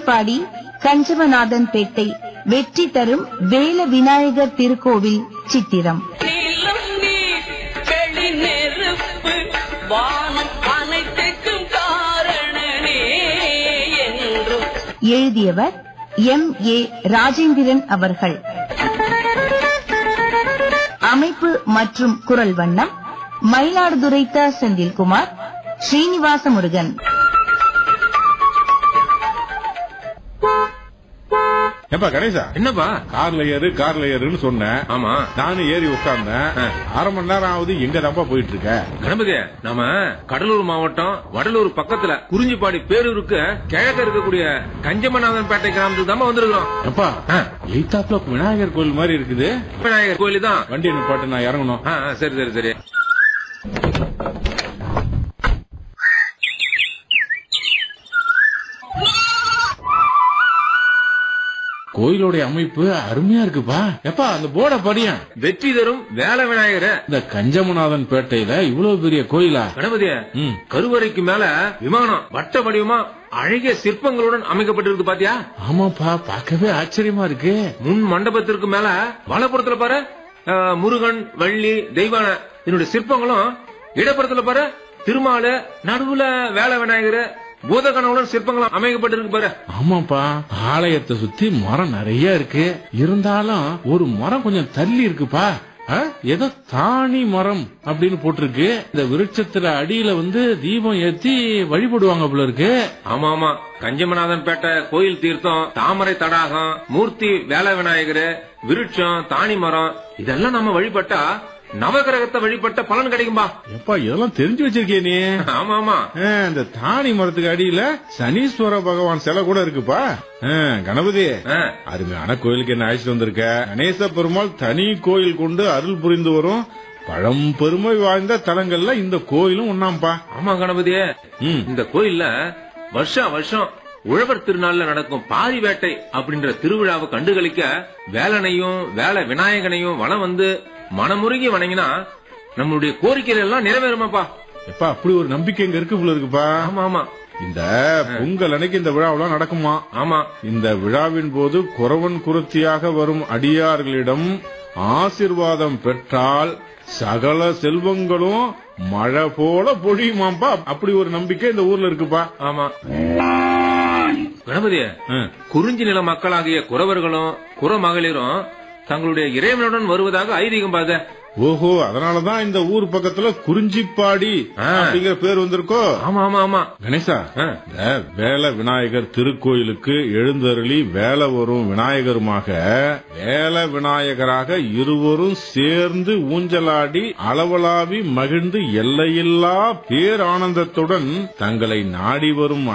குறிஞ்சிப்பாடி கஞ்சமநாதன் பேட்டை வெற்றி தரும் வேல விநாயகர் திருக்கோவில் சித்திரம் நீலம் நீர் வெளி நெருப்பு வானம் அனைத்துக்கும் காரணனே என்றும் எழுதியவர் எம் ஏ ராஜேந்திரன் அவர்கள் அமைப்பு மற்றும் குரல் வண்ணம் மயிலாடுதுறை த செந்தில்குமார் ஸ்ரீனிவாச முருகன் ஏப்பா கணேசா என்னப்பா கார்ல ஏறு கார்ல ஏறுன்னு சொன்னேன் ஆமா நானும் ஏறி உட்கார்ந்தேன் ஆ. அரை மணி நேரம் ஆகுது எங்க தப்பா போயிட்டு இருக்க கணபதி நாம கடலூர் மாவட்டம் வடலூர் பக்கத்துல குறிஞ்சிப்பாடி பேரூருக்கு கிழக்க இருக்கக்கூடிய கஞ்சமநாதன் பேட்டை கிராமத்துக்கு தான் வந்திருக்கிறோம் எப்பா ஆ. எய்தாப்ல விநாயகர் கோயில் மாதிரி இருக்குது விநாயகர் கோயில் தான் வண்டி நிப்பாட்டு நான் இறங்கணும் ஆ, ஆ, சரி சரி சரி கோயிலோட அமைப்பு அருமையா இருக்குப்பா எப்பா அந்த போர்ட படியன் வெற்றி தரும் வேல விநாயகர் இந்த கஞ்சமநாதன் பேட்டையில இவ்வளவு பெரிய கோயிலா கணபதி ம். கருவறைக்கு மேல விமானம் வட்ட வடிவமா அழகிய சிற்பங்களுடன் அமைக்கப்பட்டிருக்கு பாத்தியா ஆமாப்பா பார்க்கவே ஆச்சரியமா இருக்கு முன் மண்டபத்திற்கு மேல வலப்புறத்துல பாரு ஆ, முருகன் வள்ளி தெய்வான இதனுடைய சிற்பங்களும் இடப்புறத்துல பாரு திருமாலு நடுவுல வேல விநாயகர் பூதகணவுடன் சிற்பங்களும் அமைக்கப்பட்டிருக்கு பாரு ஆமாப்பா ஆலயத்தை சுத்தி மரம் நிறைய இருக்கு இருந்தாலும் ஒரு மரம் கொஞ்சம் தள்ளி இருக்குப்பா ஆ? ஏதோ தானி மரம் அப்படின்னு போட்டிருக்கு இந்த விருட்சத்துல அடியில வந்து தீபம் ஏத்தி வழிபடுவாங்க போல இருக்கு ஆமா ஆமா கஞ்சமநாதன் பேட்டை கோயில் தீர்த்தம் தாமரை தடாகம் மூர்த்தி வேல விநாயகர் விருட்சம் தானி மரம் இதெல்லாம் நம்ம வழிபட்டா நவகிரகத்தை வழிபட்ட பலன் கிடைக்கும்பா எப்பா இதெல்லாம் தெரிஞ்சு வச்சிருக்கே நீ ஆமா ஆமா ஆ, இந்த தானி மரத்துக்கு அடியில சனீஸ்வர பகவான் சிலை கூட இருக்குப்பா ஆ, கணபதி ஆ, அருமையான கோயிலுக்கு என்ன அழைச்சிட்டு வந்திருக்க கணேச பெருமாள் தனி கோயில் கொண்டு அருள் புரிந்து வரும் பழம்பெருமை வாய்ந்த தலங்கள்ல இந்த கோயிலும் ஒண்ணாம்பா ஆமா கணபதியே ம் இந்த கோயில்ல வருஷா வருஷம் உழவர் திருநாள்ல நடக்கும் பாரி வேட்டை அப்படின்ற திருவிழாவை கண்டுகளிக்க வேலனையும் வேல விநாயகனையும் வளம் வந்து மனமுருகி வணங்கினா நம்மளுடைய கோரிக்கைகள் எல்லாம் நிறைவேறுமாப்பா எப்பா அப்படி ஒரு நம்பிக்கை இங்க இருக்கு போல இருக்குப்பா ஆமா ஆமா இந்த பொங்கல் அன்னைக்கு இந்த விழாவெல்லாம் நடக்குமா ஆமா இந்த விழாவின் போது குறவன் குருத்தியாக வரும் அடியார்களிடம் ஆசிர்வாதம் பெற்றால் சகல செல்வங்களும் மழை போல பொழியுமாம்பா அப்படி ஒரு நம்பிக்கை இந்த ஊர்ல இருக்குப்பா ஆமா கணபதியே ஆ. குறிஞ்சி நில மக்களாகிய குறவர்களும் குற மகளிரும் தங்களுடைய இறைவனுடன் வருவதாக ஐதீகம் பாத ஓஹோ அதனாலதான் இந்த ஊர் பக்கத்துல குறிஞ்சிப்பாடி ஆ. அப்படிங்கிற பேர் வந்திருக்கோ ஆமா ஆமா ஆமா கணேசா ஆ. இந்த வேல விநாயகர் திருக்கோயிலுக்கு எழுந்தருளி வேல வரும் விநாயகருமாக வேல விநாயகராக இருவரும் சேர்ந்து ஊஞ்சலாடி அளவலாவி மகிழ்ந்து எல்லையில்லா பேரானந்தத்துடன் தங்களை நாடி வரும்